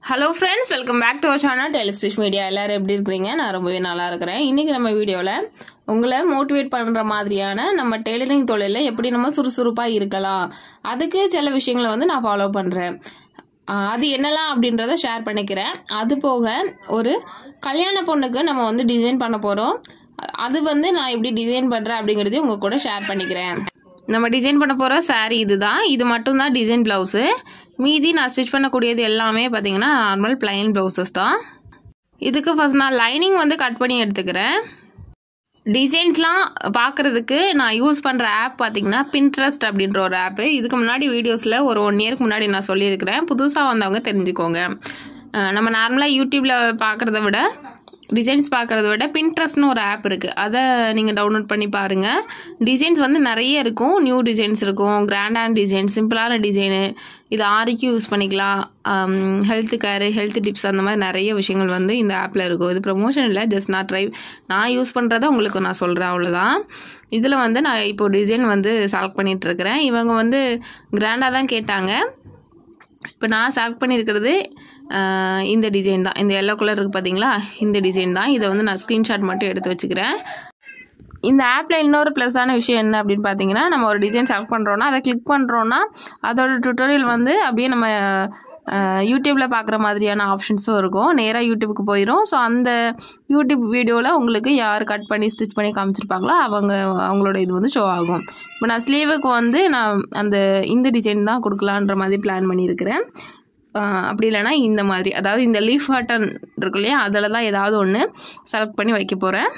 hello friends welcome back to our channel டெலிஸ்டிஷ் media எல்லாரும் எப்படி இருக்கிறீங்க நான் ரொம்பவே நல்லா இருக்கிறேன் இன்றைக்கி நம்ம வீடியோவில் உங்களை மோட்டிவேட் பண்ணுற மாதிரியான நம்ம டெய்லரிங் தொழிலில் எப்படி நம்ம சுறுசுறுப்பாக இருக்கலாம் அதுக்கு சில விஷயங்களை வந்து நான் ஃபாலோ பண்ணுறேன் அது என்னலாம் அப்படின்றத ஷேர் பண்ணிக்கிறேன் அது போக ஒரு கல்யாண பொண்ணுக்கு நம்ம வந்து டிசைன் பண்ண போகிறோம் அது வந்து நான் எப்படி டிசைன் பண்ணுறேன் அப்படிங்கிறதையும் உங்கள் கூட ஷேர் பண்ணிக்கிறேன் நம்ம டிசைன் பண்ண போகிற saree இதுதான் இது மட்டும்தான் டிசைன் ப்ளவுஸு மீதி நான் ஸ்டிச் பண்ணக்கூடியது எல்லாமே பார்த்தீங்கன்னா நார்மல் plain ப்ளவுசஸ் தான் இதுக்கு ஃபஸ்ட் நான் லைனிங் வந்து கட் பண்ணி எடுத்துக்கிறேன் டிசைன்ஸ்லாம் பார்க்குறதுக்கு நான் யூஸ் பண்ணுற ஆப் பார்த்தீங்கன்னா பின்ட்ரஸ்ட் அப்படின்ற ஒரு ஆப்பு இதுக்கு முன்னாடி வீடியோஸில் ஒரு ஒன் இயர்க்கு முன்னாடி நான் சொல்லியிருக்கிறேன் புதுசாக வந்தவங்க தெரிஞ்சுக்கோங்க அஹ் நம்ம நார்மலாக யூடியூப்பில் பார்க்குறத விட டிசைன்ஸ் பார்க்குறத விட பின்ட்ரஸ்ட்னு ஒரு ஆப் இருக்குது அதை நீங்கள் டவுன்லோட் பண்ணி பாருங்கள் டிசைன்ஸ் வந்து நிறைய இருக்கும் நியூ டிசைன்ஸ் இருக்கும் கிராண்டான டிசைன் சிம்பிளான டிசைனு இது ஆரிக்கும் யூஸ் பண்ணிக்கலாம் ஹெல்த் கேர் ஹெல்த் டிப்ஸ் அந்த மாதிரி நிறைய விஷயங்கள் வந்து இந்த ஆப்பில் இருக்கும் இது ப்ரொமோஷன் இல்லை ஜஸ்ட் நான் ட்ரை நான் யூஸ் பண்ணுறத உங்களுக்கு நான் சொல்கிறேன் அவ்வளோதான் இதில் வந்து நான் இப்போ டிசைன் வந்து செலக்ட் பண்ணிட்டு இருக்கிறேன் இவங்க வந்து கிராண்டாக தான் கேட்டாங்க இப்போ நான் செலக்ட் பண்ணியிருக்கிறது ஆஹ், இந்த டிசைன் தான் இந்த எல்லோ கலர் இருக்குது பார்த்தீங்களா இந்த டிசைன் தான் இதை வந்து நான் ஸ்க்ரீன்ஷாட் மட்டும் எடுத்து வச்சுக்கிறேன் இந்த ஆப்பில் இன்னொரு ப்ளஸ்ஸான விஷயம் என்ன அப்படின்னு பார்த்தீங்கன்னா நம்ம ஒரு டிசைன் செலக்ட் பண்ணுறோன்னா அதை கிளிக் பண்ணுறோன்னா அதோட டுட்டோரியல் வந்து அப்படியே நம்ம யூடியூப்பில் பார்க்குற மாதிரியான ஆப்ஷன்ஸும் இருக்கும் நேராக யூடியூப்புக்கு போயிடும் ஸோ அந்த யூடியூப் வீடியோவில் உங்களுக்கு யார் கட் பண்ணி ஸ்டிச் பண்ணி காமிச்சிருப்பாங்களோ அவங்க அவங்களோட இது வந்து ஷோ ஆகும் இப்போ நான் ஸ்லீவுக்கு வந்து நான் அந்த இந்த டிசைன் தான் கொடுக்கலான்ற மாதிரி பிளான் பண்ணியிருக்கிறேன் ஆஹ் அப்படி இல்லைன்னா இந்த மாதிரி அதாவது இந்த லீஃப் பட்டன் இருக்கு இல்லையா அதில் தான் ஏதாவது ஒன்று செலக்ட் பண்ணி வைக்க போகிறேன்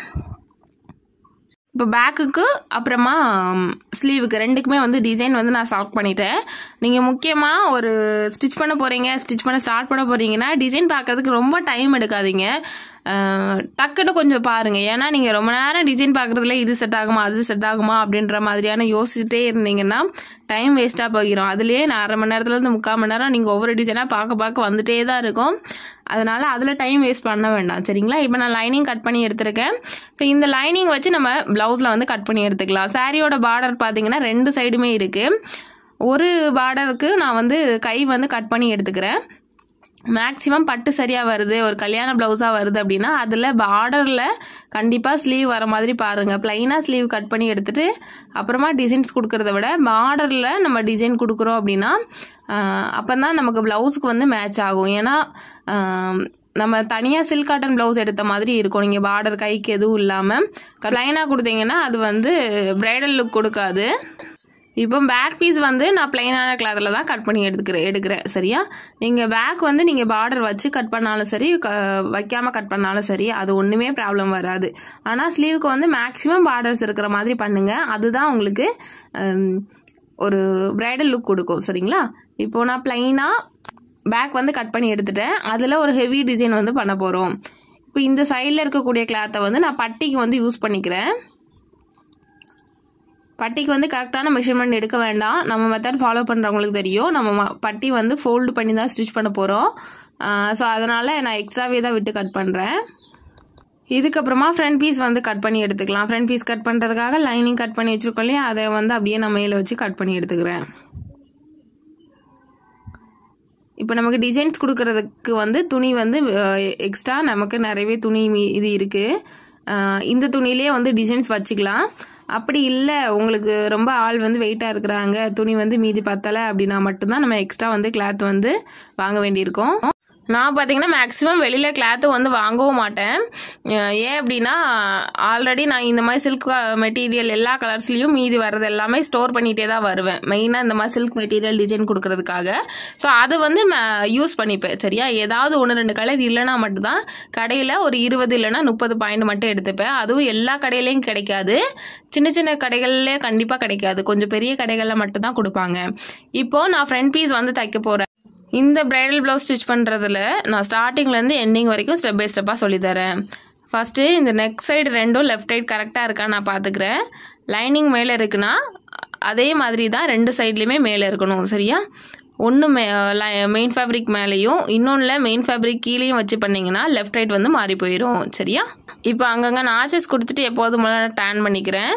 இப்போ பேக்குக்கு அப்புறமா ஸ்லீவுக்கு ரெண்டுக்குமே வந்து டிசைன் வந்து நான் செலக்ட் பண்ணிட்டேன் நீங்கள் முக்கியமாக ஒரு ஸ்டிச் பண்ண போகிறீங்க ஸ்டிச் பண்ண ஸ்டார்ட் பண்ண போகிறீங்கன்னா டிசைன் பார்க்கறதுக்கு ரொம்ப டைம் எடுக்காதீங்க அஹ், டக்குன்னு கொஞ்சம் பாருங்கள் ஏன்னா நீங்கள் ரொம்ப நேரம் டிசைன் பார்க்குறதுல இது செட் ஆகுமா அது செட் ஆகுமா அப்படின்ற மாதிரியான யோசிச்சுட்டே இருந்தீங்கன்னா டைம் வேஸ்ட்டாக போயிடும் அதுலேயே நான் அரை மணி நேரத்துலேருந்து முக்கால் மணி நேரம் நீங்கள் ஒவ்வொரு டிசைனாக பார்க்க பார்க்க வந்துட்டே தான் இருக்கும் அதனால் அதில் டைம் வேஸ்ட் பண்ண வேண்டாம் சரிங்களா இப்போ நான் லைனிங் கட் பண்ணி எடுத்திருக்கேன் ஸோ இந்த லைனிங் வச்சு நம்ம ப்ளவுஸில் வந்து கட் பண்ணி எடுத்துக்கலாம் சாரியோட பார்டர் பார்த்தீங்கன்னா ரெண்டு சைடுமே இருக்குது ஒரு பார்டருக்கு நான் வந்து கை வந்து கட் பண்ணி எடுத்துக்கிறேன் மேக்ஸிமம் பட்டு சரியாக வருது ஒரு கல்யாண ப்ளவுஸாக வருது அப்படின்னா அதில் பார்டரில் கண்டிப்பாக ஸ்லீவ் வர மாதிரி பாருங்கள் ப்ளைனாக ஸ்லீவ் கட் பண்ணி எடுத்துட்டு அப்புறமா டிசைன்ஸ் கொடுக்கறத விட பார்டரில் நம்ம டிசைன் கொடுக்குறோம் அப்படின்னா அப்போ தான் நமக்கு ப்ளவுஸுக்கு வந்து மேட்ச் ஆகும் ஏன்னா ஆஹ், நம்ம தனியாக சில்க் காட்டன் ப்ளவுஸ் எடுத்த மாதிரி இருக்கும் நீங்கள் பார்டர் கைக்கு எதுவும் இல்லாமல் ப்ளைனாக கொடுத்தீங்கன்னா அது வந்து பிரைடல் லுக் கொடுக்காது இப்போ பேக் பீஸ் வந்து நான் பிளைனான கிளாத்தில் தான் கட் பண்ணி எடுத்துக்கிறேன் எடுக்கிறேன் சரியா நீங்கள் பேக் வந்து நீங்கள் பார்டர் வச்சு கட் பண்ணாலும் சரி க வைக்காமல் கட் பண்ணாலும் சரி அது ஒன்றுமே ப்ராப்ளம் வராது ஆனால் ஸ்லீவுக்கு வந்து மேக்ஸிமம் பார்டர்ஸ் இருக்கிற மாதிரி பண்ணுங்கள் அதுதான் உங்களுக்கு ஹம், ஒரு பிரைடல் லுக் கொடுக்கும் சரிங்களா இப்போ நான் பிளைனாக பேக் வந்து கட் பண்ணி எடுத்துட்டேன் அதில் ஒரு ஹெவி டிசைன் வந்து பண்ண போகிறோம் இப்போ இந்த சைடில் இருக்கக்கூடிய கிளாத்தை வந்து நான் பட்டிக்கு வந்து யூஸ் பண்ணிக்கிறேன் பட்டிக்கு வந்து கரெக்டான மெஷர்மெண்ட் எடுக்க வேண்டாம் நம்ம மெத்தட் ஃபாலோ பண்ணுறவங்களுக்கு தெரியும் நம்ம ம- பட்டி வந்து ஃபோல்டு பண்ணி தான் ஸ்டிச் பண்ண போகிறோம் ஸோ அதனால் நான் எக்ஸ்ட்ராவே தான் விட்டு கட் பண்ணுறேன் இதுக்கப்புறமா ஃப்ரண்ட் பீஸ் வந்து கட் பண்ணி எடுத்துக்கலாம் ஃப்ரண்ட் பீஸ் கட் பண்ணுறதுக்காக லைனிங் கட் பண்ணி வச்சுருக்கோம் இல்லையா அதை வந்து அப்படியே நான் மேலே வச்சு கட் பண்ணி எடுத்துக்கிறேன் இப்போ நமக்கு டிசைன்ஸ் கொடுக்கறதுக்கு வந்து துணி வந்து எக்ஸ்ட்ரா நமக்கு நிறையவே துணி மீ- இது இருக்குது இந்த துணியிலே வந்து டிசைன்ஸ் வச்சுக்கலாம் அப்படி இல்லை உங்களுக்கு ரொம்ப ஆள் வந்து வெயிட்டாக இருக்கிறாங்க துணி வந்து மீதி பத்தலை அப்படின்னா மட்டும்தான் நம்ம எக்ஸ்ட்ரா வந்து கிளாத் வந்து வாங்க வேண்டியிருக்கும் நான் பார்த்தீங்கன்னா மேக்ஸிமம் வெளியில் கிளாத்து வந்து வாங்கவும் மாட்டேன் அஹ் ஏன் அப்படின்னா ஆல்ரெடி நான் இந்த மாதிரி சில்க் மெட்டீரியல் எல்லா கலர்ஸ்லேயும் மீதி வர்றது எல்லாமே ஸ்டோர் பண்ணிகிட்டே தான் வருவேன் மெயினாக இந்த மாதிரி சில்க் மெட்டீரியல் டிசைன் கொடுக்கறதுக்காக ஸோ அது வந்து யூஸ் பண்ணிப்பேன் சரியா ஏதாவது ஒன்று ரெண்டு கலர் இல்லைனா மட்டும்தான் கடையில் ஒரு இருபது இல்லைனா முப்பது பாயிண்ட் மட்டும் எடுத்துப்பேன் அதுவும் எல்லா கடையிலையும் கிடைக்காது சின்ன சின்ன கடைகள்லே கண்டிப்பாக கிடைக்காது கொஞ்சம் பெரிய கடைகளில் மட்டும்தான் கொடுப்பாங்க இப்போது நான் ஃப்ரண்ட் பீஸ் வந்து தைக்க போகிறேன் இந்த பிரைடல் ப்ளவுஸ் ஸ்டிச் பண்ணுறதுல நான் ஸ்டார்டிங்லேருந்து எண்டிங் வரைக்கும் ஸ்டெப் பை ஸ்டெப்பாக சொல்லித்தரேன் ஃபஸ்ட்டு இந்த நெக் சைடு ரெண்டும் லெஃப்ட் ரைட் கரெக்டாக இருக்கான்னு நான் பார்த்துக்கிறேன் லைனிங் மேலே இருக்குன்னா அதே மாதிரி தான் ரெண்டு சைட்லேயுமே மேலே இருக்கணும் சரியா ஒன்று மெ மெயின் ஃபேப்ரிக் மேலேயும் இன்னொன்றில் மெயின் ஃபேப்ரிக் கீழேயும் வச்சு பண்ணிங்கன்னா லெஃப்ட் ரைட் வந்து மாறி போயிடும் சரியா இப்போ அங்கங்கே நான் ஆச்சஸ் கொடுத்துட்டு எப்போதும் போல நான் டேன் பண்ணிக்கிறேன்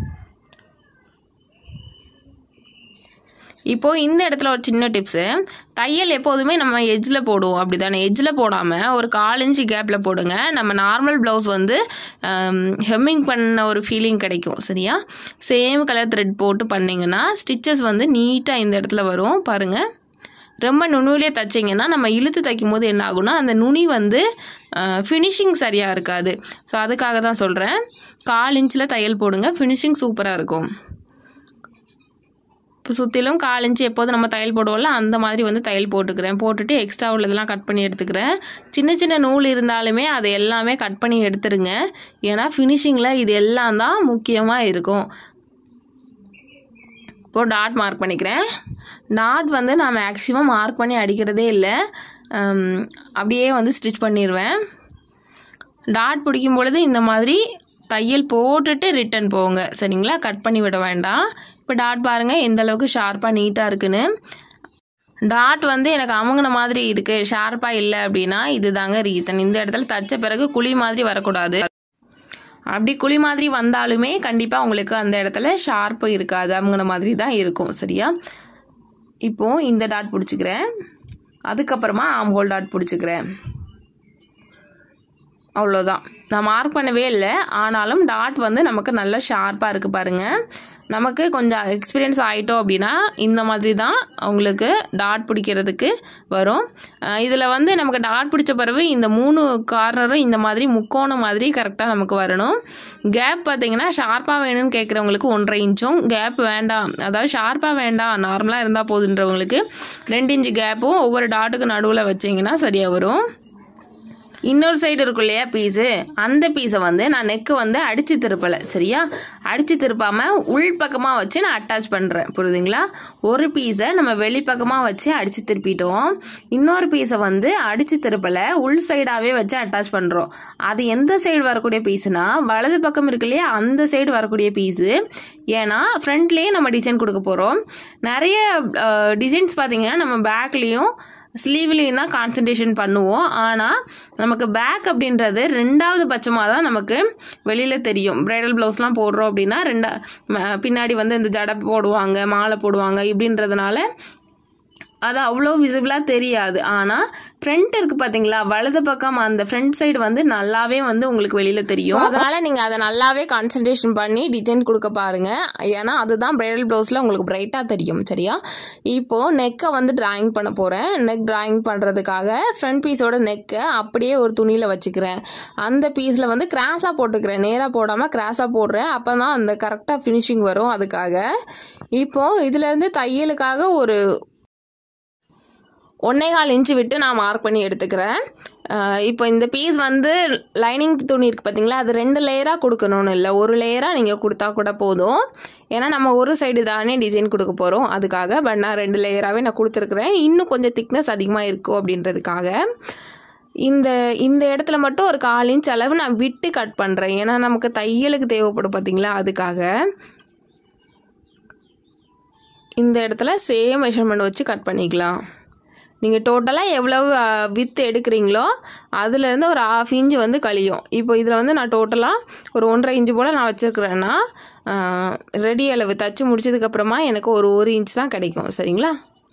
இப்போ இந்த இடத்துல ஒரு சின்ன டிப்ஸு தையல் எப்போதுமே நம்ம எஜ்ஜில் போடுவோம் அப்படி தானே எஜ்ஜில் போடாமல் ஒரு கால் இன்ச்சு கேப்பில் போடுங்க நம்ம நார்மல் ப்ளவுஸ் வந்து ஹெம்மிங் பண்ண ஒரு ஃபீலிங் கிடைக்கும் சரியா சேம் கலர் த்ரெட் போட்டு பண்ணிங்கன்னா ஸ்டிச்சஸ் வந்து நீட்டாக இந்த இடத்துல வரும் பாருங்கள் ரொம்ப நுணுவிலே தைச்சிங்கன்னா நம்ம இழுத்து தைக்கும் போது என்ன ஆகும்னா அந்த நுனி வந்து ஃபினிஷிங் சரியாக இருக்காது ஸோ அதுக்காக தான் சொல்கிறேன் கால் இன்ச்சில் தையல் போடுங்க ஃபினிஷிங் சூப்பராக இருக்கும் இப்போ சுற்றிலும் கால் இன்ச்சு எப்போது நம்ம தையல் போடுவோம்ல அந்த மாதிரி வந்து தையல் போட்டுக்கிறேன் போட்டுட்டு எக்ஸ்ட்ரா உள்ளதெல்லாம் கட் பண்ணி எடுத்துக்கிறேன் சின்ன சின்ன நூல் இருந்தாலுமே அதை எல்லாமே கட் பண்ணி எடுத்துருங்க ஏன்னா ஃபினிஷிங்கில் இது எல்லாம் தான் முக்கியமாக இருக்கும் இப்போது டாட் மார்க் பண்ணிக்கிறேன் டாட் வந்து நான் மேக்ஸிமம் மார்க் பண்ணி அடிக்கிறதே இல்லை ஹம், அப்படியே வந்து ஸ்டிச் பண்ணிடுவேன் டாட் பிடிக்கும் பொழுது இந்த மாதிரி தையல் போட்டுட்டு ரிட்டன் போங்க சரிங்களா கட் பண்ணி விட வேண்டாம் இப்போ டாட் பாருங்கள் எந்த அளவுக்கு ஷார்ப்பாக நீட்டாக இருக்குன்னு டாட் வந்து எனக்கு அமுங்கின மாதிரி இருக்குது ஷார்ப்பாக இல்லை அப்படின்னா இதுதாங்க ரீசன் இந்த இடத்துல தச்ச பிறகு குழி மாதிரி வரக்கூடாது அப்படி குழி மாதிரி வந்தாலுமே கண்டிப்பாக உங்களுக்கு அந்த இடத்துல ஷார்ப்பு இருக்காது அமுங்கின மாதிரி தான் இருக்கும் சரியா இப்போது இந்த டாட் பிடிச்சிக்கிறேன் அதுக்கப்புறமா ஆம் ஹோல் டாட் பிடிச்சிக்கிறேன் அவ்வளோதான் நான் மார்க் பண்ணவே இல்லை ஆனாலும் டாட் வந்து நமக்கு நல்ல ஷார்ப்பாக இருக்குது பாருங்கள் நமக்கு கொஞ்சம் எக்ஸ்பீரியன்ஸ் ஆகிட்டோம் அப்படின்னா இந்த மாதிரி தான் உங்களுக்கு டாட் பிடிக்கிறதுக்கு வரும் இதில் வந்து நமக்கு டாட் பிடிச்ச பிறகு இந்த மூணு கார்னரும் இந்த மாதிரி முக்கோணம் மாதிரி கரெக்டாக நமக்கு வரணும் கேப் பார்த்தீங்கன்னா ஷார்ப்பாக வேணும்னு கேட்குறவங்களுக்கு ஒன்றரை இன்ச்சும் கேப் வேண்டாம் அதாவது ஷார்ப்பாக வேண்டாம் நார்மலாக இருந்தால் போதுன்றவங்களுக்கு ரெண்டு இன்ச்சு கேப்பும் ஒவ்வொரு டாட்டுக்கு நடுவில் வச்சிங்கன்னா சரியாக வரும் இன்னொரு சைடு இருக்கும் இல்லையா பீஸு அந்த பீஸை வந்து நான் நெக்கு வந்து அடித்து திருப்பலை சரியா அடித்து திருப்பாமல் உள் பக்கமாக வச்சு நான் அட்டாச் பண்ணுறேன் புரியுதுங்களா ஒரு பீஸை நம்ம வெளிப்பக்கமாக வச்சு அடித்து திருப்பிட்டோம் இன்னொரு பீஸை வந்து அடித்து திருப்பலை உள் சைடாகவே வச்சு அட்டாச் பண்ணுறோம் அது எந்த சைடு வரக்கூடிய பீஸுனா வலது பக்கம் இருக்கு இல்லையா அந்த சைடு வரக்கூடிய பீஸு ஏன்னா ஃப்ரண்ட்லேயே நம்ம டிசைன் கொடுக்க போகிறோம் நிறைய டிசைன்ஸ் பார்த்தீங்கன்னா நம்ம பேக்லேயும் ஸ்லீவ்லேயும் தான் கான்சன்ட்ரேஷன் பண்ணுவோம் ஆனால் நமக்கு பேக் அப்படின்றது ரெண்டாவது பட்சமாக தான் நமக்கு வெளியில் தெரியும் ப்ரைடல் ப்ளவுஸ்லாம் போடுறோம் அப்படின்னா ரெண்டா ம- பின்னாடி வந்து இந்த ஜடை போடுவாங்க மாலை போடுவாங்க இப்படின்றதுனால அது அவ்வளோ விசிபிளாக தெரியாது ஆனால் ஃப்ரண்ட் இருக்குது பார்த்தீங்களா வலது பக்கம் அந்த ஃப்ரண்ட் சைடு வந்து நல்லாவே வந்து உங்களுக்கு வெளியில் தெரியும் அதனால் நீங்கள் அதை நல்லாவே கான்சன்ட்ரேஷன் பண்ணி டிசைன் கொடுக்க பாருங்க ஏன்னா அதுதான் ப்ரைடல் ப்ளவுஸில் உங்களுக்கு பிரைட்டாக தெரியும் சரியா இப்போது நெக்கை வந்து டிராயிங் பண்ண போகிறேன் நெக் டிராயிங் பண்ணுறதுக்காக ஃப்ரண்ட் பீஸோட நெக்கை அப்படியே ஒரு துணியில் வச்சுக்கிறேன் அந்த பீஸில் வந்து கிராஸாக போட்டுக்கிறேன் நேராக போடாமல் கிராஸாக போடுறேன் அப்போ தான் அந்த கரெக்டாக ஃபினிஷிங் வரும் அதுக்காக இப்போது இதுலேருந்து தையலுக்காக ஒரு ஒன்னே கால் இன்ச்சு விட்டு நான் மார்க் பண்ணி எடுத்துக்கிறேன் அஹ் இப்போ இந்த பீஸ் வந்து லைனிங் துணி இருக்குது பார்த்தீங்களா அது ரெண்டு லேயராக கொடுக்கணும்னு இல்லை ஒரு லேயராக நீங்கள் கொடுத்தா கூட போதும் ஏன்னா நம்ம ஒரு சைடு தானே டிசைன் கொடுக்க போகிறோம் அதுக்காக பட் நான் ரெண்டு லேயராகவே நான் கொடுத்துருக்குறேன் இன்னும் கொஞ்சம் திக்னஸ் அதிகமாக இருக்கும் அப்படின்றதுக்காக இந்த இந்த இடத்துல மட்டும் ஒரு கால் இன்ச் அளவு நான் விட்டு கட் பண்ணுறேன் ஏன்னா நமக்கு தையலுக்கு தேவைப்படும் பார்த்தீங்களா அதுக்காக இந்த இடத்துல சேம் மெஷர்மெண்ட் வச்சு கட் பண்ணிக்கலாம் நீங்கள் டோட்டலாக எவ்வளவு வித்து எடுக்கிறீங்களோ அதுலேருந்து ஒரு ஆஃப் இன்ச் வந்து கழியும் இப்போ இதில் வந்து நான் டோட்டலாக ஒரு ஒன்றரை இன்ச்சு போல் நான் வச்சுருக்கிறேன்னா ரெடி அளவு தச்சு முடிச்சதுக்கப்புறமா எனக்கு ஒரு ஒரு இன்ச் தான் கிடைக்கும் சரிங்களா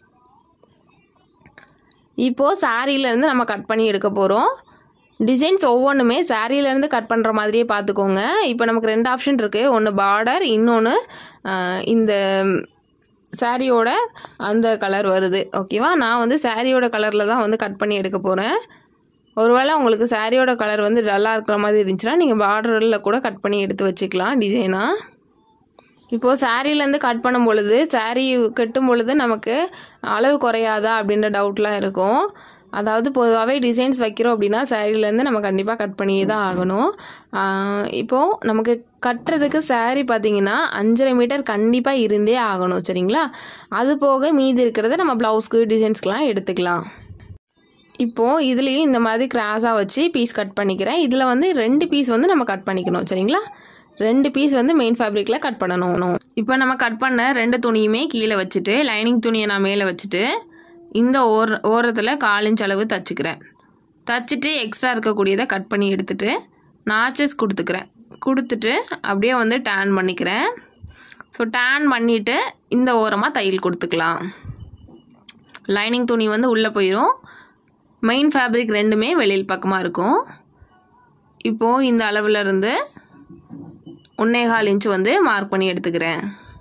இப்போது சாரீலேருந்து நம்ம கட் பண்ணி எடுக்க போகிறோம் டிசைன்ஸ் ஒவ்வொன்றுமே சாரீலேருந்து கட் பண்ணுற மாதிரியே பார்த்துக்கோங்க இப்போ நமக்கு ரெண்டு ஆப்ஷன் இருக்குது ஒன்று பார்டர் இன்னொன்று இந்த சாரியோட அந்த கலர் வருது ஓகேவா நான் வந்து சாரியோட கலரில் தான் வந்து கட் பண்ணி எடுக்க போகிறேன் ஒருவேளை உங்களுக்கு சாரியோட கலர் வந்து டல்லாக இருக்கிற மாதிரி இருந்துச்சுன்னா நீங்கள் பார்டரில் கூட கட் பண்ணி எடுத்து வச்சுக்கலாம் டிசைனாக இப்போது சாரீலேருந்து கட் பண்ணும் பொழுது சாரீ கட்டும் பொழுது நமக்கு அளவு குறையாதா அப்படின்ற டவுட்லாம் இருக்கும் அதாவது பொதுவாகவே டிசைன்ஸ் வைக்கிறோம் அப்படின்னா சாரீலேருந்து நம்ம கண்டிப்பாக கட் பண்ணியே தான் ஆகணும் ஆஹ் இப்போது நமக்கு கட்டுறதுக்கு saree பார்த்தீங்கன்னா அஞ்சரை மீட்டர் கண்டிப்பாக இருந்தே ஆகணும் சரிங்களா அது போக மீதி இருக்கிறத நம்ம ப்ளவுஸ்க்கு டிசைன்ஸ்க்கெலாம் எடுத்துக்கலாம் இப்போது இதுலேயும் இந்த மாதிரி கிராஸாக வச்சு பீஸ் கட் பண்ணிக்கிறேன் இதில் வந்து ரெண்டு பீஸ் வந்து நம்ம கட் பண்ணிக்கணும் சரிங்களா ரெண்டு பீஸ் வந்து மெயின் ஃபேப்ரிக்கில் கட் பண்ணணும் இப்போ நம்ம கட் பண்ண ரெண்டு துணியுமே கீழே வச்சுட்டு லைனிங் துணியை நான் மேலே வச்சுட்டு இந்த ஓர ஓரத்தில் கால் இன்ச் அளவு தச்சுக்கிறேன் தச்சுட்டு எக்ஸ்ட்ரா இருக்கக்கூடியதை கட் பண்ணி எடுத்துட்டு நாச்சஸ் கொடுத்துக்கிறேன் கொடுத்துட்டு அப்படியே வந்து டேன் பண்ணிக்கிறேன் ஸோ டேன் பண்ணிவிட்டு இந்த ஓரமாக தையல் கொடுத்துக்கலாம் லைனிங் துணி வந்து உள்ளே போயிடும் மெயின் ஃபேப்ரிக் ரெண்டுமே வெளியில் பக்கமாக இருக்கும் இப்போது இந்த அளவில் இருந்து ஒன்னே கால் இன்ச் வந்து மார்க் பண்ணி எடுத்துக்கிறேன்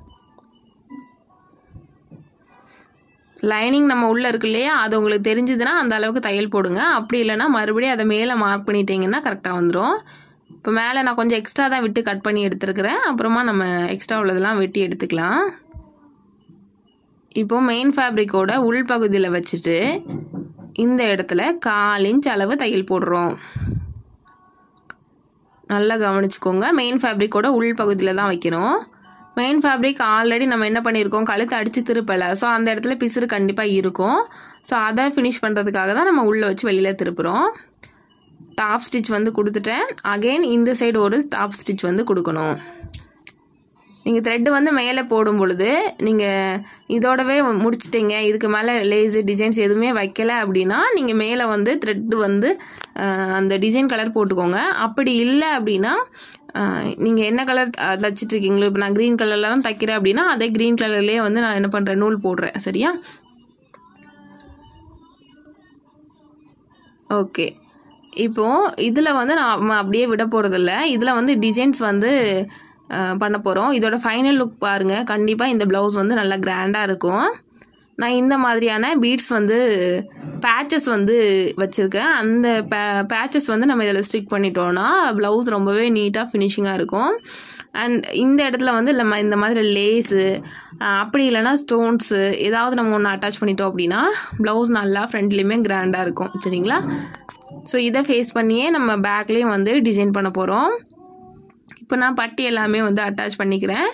லைனிங் நம்ம உள்ளே இருக்கு இல்லையா அது உங்களுக்கு தெரிஞ்சதுன்னா அந்த அளவுக்கு தையல் போடுங்க அப்படி இல்லைன்னா மறுபடியும் அதை மேலே மார்க் பண்ணிட்டீங்கன்னா கரெக்டாக வந்துடும் இப்போ மேலே நான் கொஞ்சம் எக்ஸ்ட்ரா தான் விட்டு கட் பண்ணி எடுத்துருக்கிறேன் அப்புறமா நம்ம எக்ஸ்ட்ரா உள்ளதெல்லாம் வெட்டி எடுத்துக்கலாம் இப்போ மெயின் ஃபேப்ரிக்கோட உள் பகுதியில் வச்சுட்டு இந்த இடத்துல கால் இன்ச் அளவு தையல் போடுறோம் நல்லா கவனிச்சுக்கோங்க மெயின் ஃபேப்ரிக்கோட உள் பகுதியில் தான் வைக்கணும் மெயின் ஃபேப்ரிக் ஆல்ரெடி நம்ம என்ன பண்ணியிருக்கோம் கழுத்து அடித்து திருப்பலை ஸோ அந்த இடத்துல பிசுறு கண்டிப்பாக இருக்கும் ஸோ அதை ஃபினிஷ் பண்ணுறதுக்காக தான் நம்ம உள்ளே வச்சு வெளியில் திருப்புறோம் டாப் ஸ்டிச் வந்து கொடுத்துட்டேன் அகெயின் இந்த சைடு ஒரு டாப் ஸ்டிச் வந்து கொடுக்கணும் நீங்கள் த்ரெட்டு வந்து மேலே போடும் பொழுது நீங்கள் இதோடவே முடிச்சிட்டிங்க இதுக்கு மேலே லேஸு டிசைன்ஸ் எதுவுமே வைக்கல அப்படின்னா நீங்கள் மேலே வந்து த்ரெட்டு வந்து அந்த டிசைன் கலர் போட்டுக்கோங்க அப்படி இல்லை அப்படின்னா நீங்கள் என்ன கலர் தைச்சிட்டு இருக்கீங்களோ இப்போ நான் க்ரீன் கலரில் தான் தைக்கிறேன் அப்படின்னா அதே க்ரீன் கலர்லேயே வந்து நான் என்ன பண்ணுறேன் நூல் போடுறேன் சரியா ஓகே இப்போது இதில் வந்து நான் அப்படியே விட போகிறதில்ல இதில் வந்து டிசைன்ஸ் வந்து பண்ண போகிறோம் இதோட ஃபைனல் லுக் பாருங்கள் கண்டிப்பாக இந்த ப்ளவுஸ் வந்து நல்லா கிராண்டாக இருக்கும் நான் இந்த மாதிரியான பீட்ஸ் வந்து பேச்சஸ் வந்து வச்சுருக்கேன் அந்த பே பேச்சஸ் வந்து நம்ம இதில் ஸ்டிக் பண்ணிட்டோன்னா ப்ளவுஸ் ரொம்பவே நீட்டாக ஃபினிஷிங்காக இருக்கும் அண்ட் இந்த இடத்துல வந்து நம்ம இந்த மாதிரி லேஸு அப்படி இல்லைனா ஸ்டோன்ஸு ஏதாவது நம்ம ஒன்று அட்டாச் பண்ணிட்டோம் அப்படின்னா ப்ளவுஸ் நல்லா ஃப்ரண்ட்லேயுமே கிராண்டாக இருக்கும் சரிங்களா ஸோ இதை ஃபேஸ் பண்ணியே நம்ம பேக்லேயும் வந்து டிசைன் பண்ண போகிறோம் இப்போ நான் பட்டி எல்லாமே வந்து அட்டாச் பண்ணிக்கிறேன்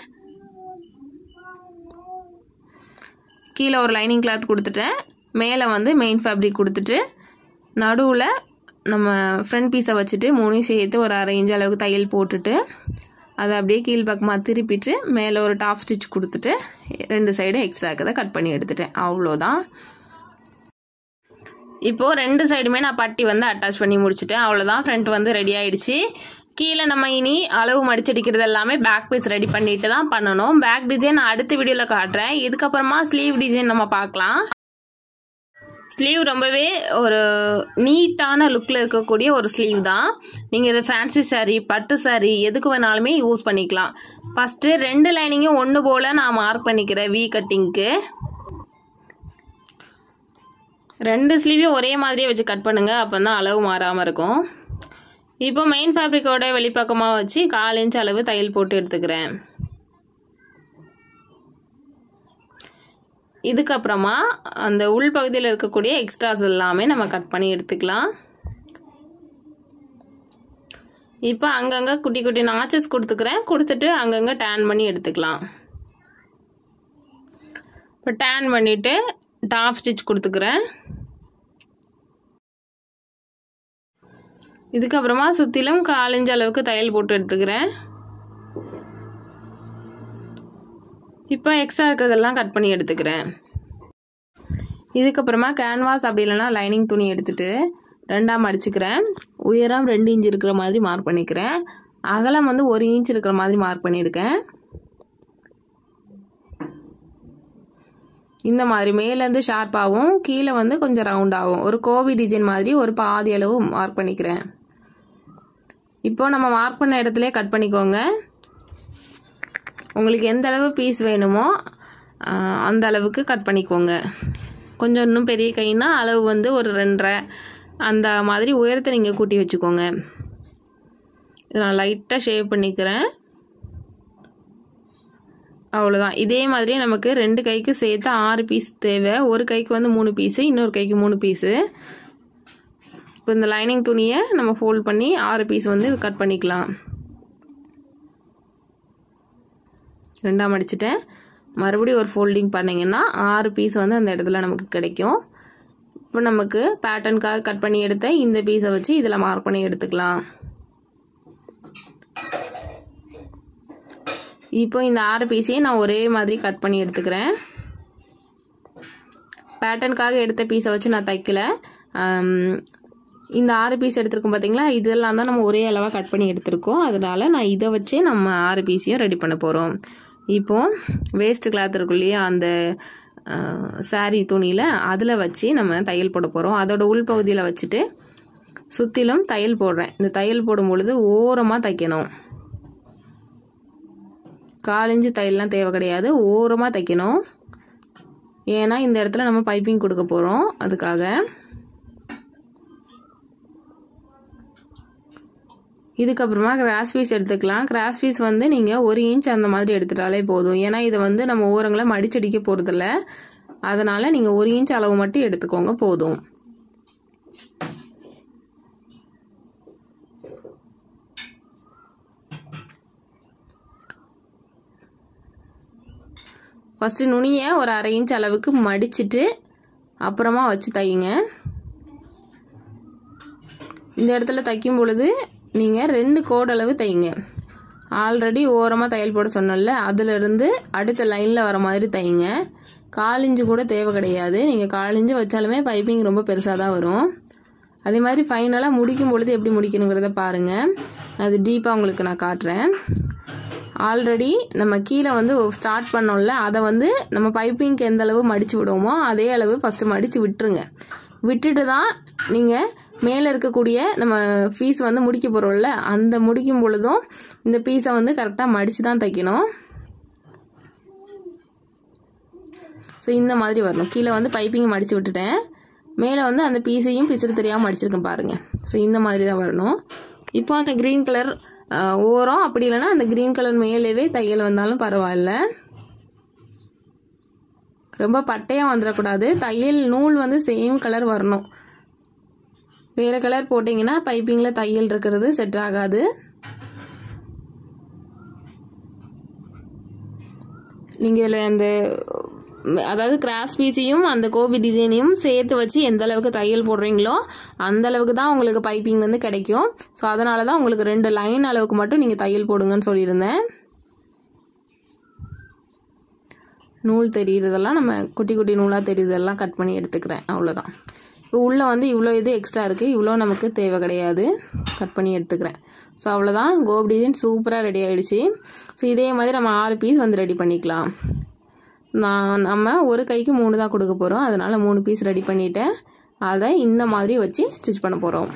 கீழே ஒரு லைனிங் கிளாத் கொடுத்துட்டேன் மேலே வந்து மெயின் ஃபேப்ரிக் கொடுத்துட்டு நடுவில் நம்ம ஃப்ரண்ட் பீஸை வச்சுட்டு மூணையும் சேர்த்து ஒரு அரை இன்ச் அளவுக்கு தையல் போட்டுட்டு அதை அப்படியே கீழ் பக்கமாக திருப்பிட்டு மேலே ஒரு டாப் ஸ்டிச் கொடுத்துட்டு ரெண்டு சைடும் எக்ஸ்ட்ரா இருக்கிறத கட் பண்ணி எடுத்துட்டேன் அவ்வளோதான் இப்போது ரெண்டு சைடுமே நான் பட்டி வந்து அட்டாச் பண்ணி முடிச்சுட்டேன் அவ்வளோதான் ஃப்ரண்ட் வந்து ரெடி ஆயிடுச்சு கீழே நம்ம இனி அளவு மடிச்சடிக்கிறது எல்லாமே பேக் பீஸ் ரெடி பண்ணிட்டு தான் பண்ணணும் பேக் டிசைன் நான் அடுத்த வீடியோவில் காட்டுறேன் இதுக்கப்புறமா ஸ்லீவ் டிசைன் நம்ம பார்க்கலாம் ஸ்லீவ் ரொம்பவே ஒரு நீட்டான லுக்கில் இருக்கக்கூடிய ஒரு ஸ்லீவ் தான் நீங்கள் இதை ஃபேன்சி சாரீ பட்டு சாரீ எதுக்கு வேணாலுமே யூஸ் பண்ணிக்கலாம் ஃபஸ்ட்டு ரெண்டு லைனிங்கும் ஒன்று போல் நான் மார்க் பண்ணிக்கிறேன் வி கட்டிங்க்கு ரெண்டு ஸ்லீவையும் ஒரே மாதிரியே வச்சு கட் பண்ணுங்கள் அப்போ தான் அளவு மாறாமல் இருக்கும் இப்போ மெயின் ஃபேப்ரிக்கோட வெளிப்பக்கமாக வச்சு கால் இன்ச் அளவு தையல் போட்டு எடுத்துக்கிறேன் இதுக்கப்புறமா அந்த உள் பகுதியில் இருக்கக்கூடிய எக்ஸ்ட்ராஸ் எல்லாமே நம்ம கட் பண்ணி எடுத்துக்கலாம் இப்போ அங்கங்கே குட்டி குட்டி நாச்சஸ் கொடுத்துக்கிறேன் கொடுத்துட்டு அங்கங்கே டேன் பண்ணி எடுத்துக்கலாம் இப்போ டேன் பண்ணிவிட்டு டாப் ஸ்டிச் கொடுத்துக்கிறேன் இதுக்கப்புறமா சுற்றிலும் காலஞ்சு அளவுக்கு தையல் போட்டு எடுத்துக்கிறேன் இப்போ எக்ஸ்ட்ரா இருக்கிறதெல்லாம் கட் பண்ணி எடுத்துக்கிறேன் இதுக்கப்புறமா கேன்வாஸ் அப்படி இல்லைன்னா லைனிங் துணி எடுத்துட்டு ரெண்டாம் அடிச்சுக்கிறேன் உயரம் ரெண்டு இன்ச் இருக்கிற மாதிரி மார்க் பண்ணிக்கிறேன் அகலம் வந்து ஒரு இன்ச் இருக்கிற மாதிரி மார்க் பண்ணியிருக்கேன் இந்த மாதிரி மேலேருந்து ஷார்ப்பாகவும் கீழே வந்து கொஞ்சம் ரவுண்டாகவும் ஒரு கோவி டிசைன் மாதிரி ஒரு பாதி அளவு மார்க் பண்ணிக்கிறேன் இப்போ நம்ம மார்க் பண்ண இடத்துல கட் பண்ணிக்கோங்க உங்களுக்கு எந்த அளவு பீஸ் வேணுமோ அந்த அளவுக்கு கட் பண்ணிக்கோங்க கொஞ்சம் இன்னும் பெரிய கைனா அளவு வந்து ஒரு ரெண்டரை அந்த மாதிரி உயரத்தை நீங்கள் கூட்டி வச்சுக்கோங்க இதை நான் லைட்டாக ஷேவ் பண்ணிக்கிறேன் அவ்வளோதான் இதே மாதிரி நமக்கு ரெண்டு கைக்கு சேர்த்து ஆறு பீஸ் தேவை ஒரு கைக்கு வந்து மூணு பீஸு இன்னொரு கைக்கு மூணு பீஸு இப்போ இந்த லைனிங் துணியை நம்ம ஃபோல்ட் பண்ணி ஆறு பீஸ் வந்து கட் பண்ணிக்கலாம் ரெண்டாம் அடிச்சிட்டேன் மறுபடியும் ஒரு ஃபோல்டிங் பண்ணிங்கன்னா ஆறு பீஸ் வந்து அந்த இடத்துல நமக்கு கிடைக்கும் இப்போ நமக்கு பேட்டர்னுக்காக கட் பண்ணி எடுத்த இந்த பீஸை வச்சு இதில் மார்க் பண்ணி எடுத்துக்கலாம் இப்போ இந்த ஆறு பீஸையும் நான் ஒரே மாதிரி கட் பண்ணி எடுத்துக்கிறேன் பேட்டர்னுக்காக எடுத்த பீஸை வச்சு நான் தைக்கல இந்த ஆறு பீஸ் எடுத்திருக்கோம் பார்த்தீங்களா இதெல்லாம் தான் நம்ம ஒரே அளவாக கட் பண்ணி எடுத்திருக்கோம் அதனால நான் இதை வச்சு நம்ம ஆறு பீஸையும் ரெடி பண்ண போகிறோம் இப்போது வேஸ்ட் கிளாத் இருக்கும் இல்லையா அந்த சாரீ துணியில் அதில் வச்சு நம்ம தையல் போட போகிறோம் அதோட உள்பகுதியில் வச்சுட்டு சுற்றிலும் தையல் போடுறேன் இந்த தையல் போடும் பொழுது ஓரமாக தைக்கணும் காலிஞ்சு தையல்லாம் தேவை கிடையாது ஓரமாக தைக்கணும் ஏன்னா இந்த இடத்துல நம்ம பைப்பிங் கொடுக்க போகிறோம் அதுக்காக இதுக்கப்புறமா கிராஸ் பீஸ் எடுத்துக்கலாம் கிராஸ் பீஸ் வந்து நீங்கள் ஒரு இன்ச் அந்த மாதிரி எடுத்துட்டாலே போதும் ஏன்னா இதை வந்து நம்ம ஓரங்களை மடிச்சடிக்க போகிறதில்ல அதனால் நீங்கள் ஒரு இன்ச் அளவு மட்டும் எடுத்துக்கோங்க போதும் ஃபஸ்ட்டு நுனியை ஒரு அரை இன்ச் அளவுக்கு மடிச்சிட்டு அப்புறமா வச்சு தையுங்க இந்த இடத்துல தைக்கும் பொழுது நீங்கள் ரெண்டு கோடளவு தைங்க ஆல்ரெடி ஓரமாக தையல் போட சொன்னல அதிலிருந்து அடுத்த லைனில் வர மாதிரி தையுங்க காலிஞ்சு கூட தேவை கிடையாது நீங்கள் காலிஞ்சு வச்சாலுமே பைப்பிங் ரொம்ப பெருசாக தான் வரும் அதே மாதிரி ஃபைனலாக முடிக்கும் பொழுது எப்படி முடிக்கணுங்கிறத பாருங்கள் அது டீப்பாக உங்களுக்கு நான் காட்டுறேன் ஆல்ரெடி நம்ம கீழே வந்து ஸ்டார்ட் பண்ணோம்ல அதை வந்து நம்ம பைப்பிங்க்கு எந்த அளவு மடித்து விடுவோமோ அதே அளவு ஃபஸ்ட்டு மடித்து விட்டுருங்க விட்டுட்டு தான் நீங்கள் மேலே இருக்கக்கூடிய நம்ம ஃபீஸ் வந்து முடிக்க போகிறோம்ல அந்த முடிக்கும் பொழுதும் இந்த பீஸை வந்து கரெக்டாக மடித்து தான் தைக்கணும் ஸோ இந்த மாதிரி வரணும் கீழே வந்து பைப்பிங் மடித்து விட்டுட்டேன் மேலே வந்து அந்த பீஸையும் பிசுறு தெரியாமல் மடிச்சிருக்கேன் பாருங்கள் ஸோ இந்த மாதிரி தான் வரணும் இப்போ அந்த க்ரீன் கலர் ஓரம் அப்படி இல்லைன்னா அந்த க்ரீன் கலர் மேலேவே தையல் வந்தாலும் பரவாயில்ல ரொம்ப பட்டையாக வந்துடக்கூடாது தையல் நூல் வந்து சேம் கலர் வரணும் வேறு கலர் போட்டிங்கன்னா பைப்பிங்கில் தையல் இருக்கிறது செட் ஆகாது நீங்கள் இதில் அந்த அதாவது கிராஸ் பீஸையும் அந்த கோபி டிசைனையும் சேர்த்து வச்சு எந்த அளவுக்கு தையல் போடுறீங்களோ அந்த அளவுக்கு தான் உங்களுக்கு பைப்பிங் வந்து கிடைக்கும் ஸோ அதனால தான் உங்களுக்கு ரெண்டு லைன் அளவுக்கு மட்டும் நீங்கள் தையல் போடுங்கன்னு சொல்லியிருந்தேன் நூல் தெரியுறதெல்லாம் நம்ம குட்டி குட்டி நூலாக தெரியுறதெல்லாம் கட் பண்ணி எடுத்துக்கிறேன் அவ்வளோதான் இப்போ உள்ளே வந்து இவ்வளோ இது எக்ஸ்ட்ரா இருக்குது இவ்வளோ நமக்கு தேவை கிடையாது கட் பண்ணி எடுத்துக்கிறேன் ஸோ அவ்வளோதான் கோபி டிசைன் சூப்பராக ரெடி ஆகிடுச்சு ஸோ இதே மாதிரி நம்ம ஆறு பீஸ் வந்து ரெடி பண்ணிக்கலாம் நான் நம்ம ஒரு கைக்கு மூணு தான் கொடுக்க போகிறோம் அதனால் மூணு பீஸ் ரெடி பண்ணிவிட்டேன் அதை இந்த மாதிரி வச்சு ஸ்டிச் பண்ண போகிறோம்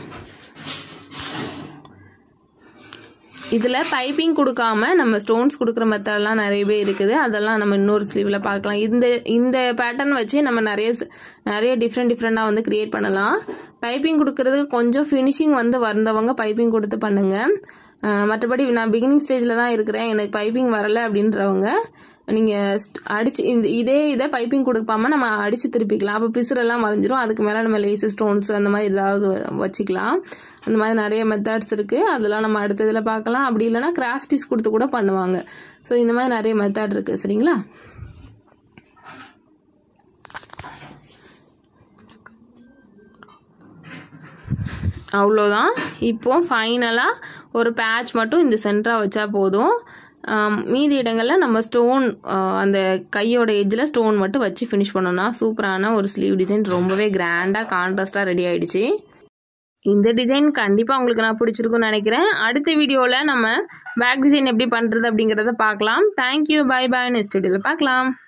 இதில் பைப்பிங் கொடுக்காம நம்ம ஸ்டோன்ஸ் கொடுக்குற மெத்தட்லாம் நிறையவே இருக்குது அதெல்லாம் நம்ம இன்னொரு ஸ்லீவில் பார்க்கலாம் இந்த இந்த பேட்டர்ன் வச்சு நம்ம நிறைய நிறைய டிஃப்ரெண்ட் டிஃப்ரெண்ட்டாக வந்து க்ரியேட் பண்ணலாம் பைப்பிங் கொடுக்கறதுக்கு கொஞ்சம் ஃபினிஷிங் வந்து வந்தவங்க பைப்பிங் கொடுத்து பண்ணுங்கள் மற்றபடி நான் பிகினிங் ஸ்டேஜில் தான் இருக்கிறேன் எனக்கு பைப்பிங் வரலை அப்படின்றவங்க நீங்கள் அடிச்சு இந்த இதே இதை பைப்பிங் கொடுக்காம நம்ம அடித்து திருப்பிக்கலாம் அப்போ பிசுரெல்லாம் மறைஞ்சிரும் அதுக்கு மேலே நம்ம லேசு ஸ்டோன்ஸ் அந்த மாதிரி ஏதாவது வச்சுக்கலாம் அந்த மாதிரி நிறைய மெத்தட்ஸ் இருக்குது அதெல்லாம் நம்ம அடுத்த இதில் பார்க்கலாம் அப்படி இல்லைனா கிராஸ் பீஸ் கொடுத்து கூட பண்ணுவாங்க ஸோ இந்த மாதிரி நிறைய மெத்தட் இருக்குது சரிங்களா அவ்வளோதான் இப்போ ஃபைனலாக ஒரு பேட்ச் மட்டும் இந்த சென்டராக வச்சா போதும் மீதி இடங்களில் நம்ம ஸ்டோன் அந்த கையோட எஜ்ஜில் ஸ்டோன் மட்டும் வச்சு ஃபினிஷ் பண்ணோம்னா சூப்பரான ஒரு ஸ்லீவ் டிசைன் ரொம்பவே கிராண்டாக கான்ட்ராஸ்டாக ரெடி ஆகிடுச்சு இந்த டிசைன் கண்டிப்பாக உங்களுக்கு நான் பிடிச்சிருக்குன்னு நினைக்கிறேன் அடுத்த வீடியோவில் நம்ம பேக் டிசைன் எப்படி பண்ணுறது அப்படிங்கிறத பார்க்கலாம் தேங்க்யூ பை பாய் நெக்ஸ்ட் வீடியோவில் பார்க்கலாம்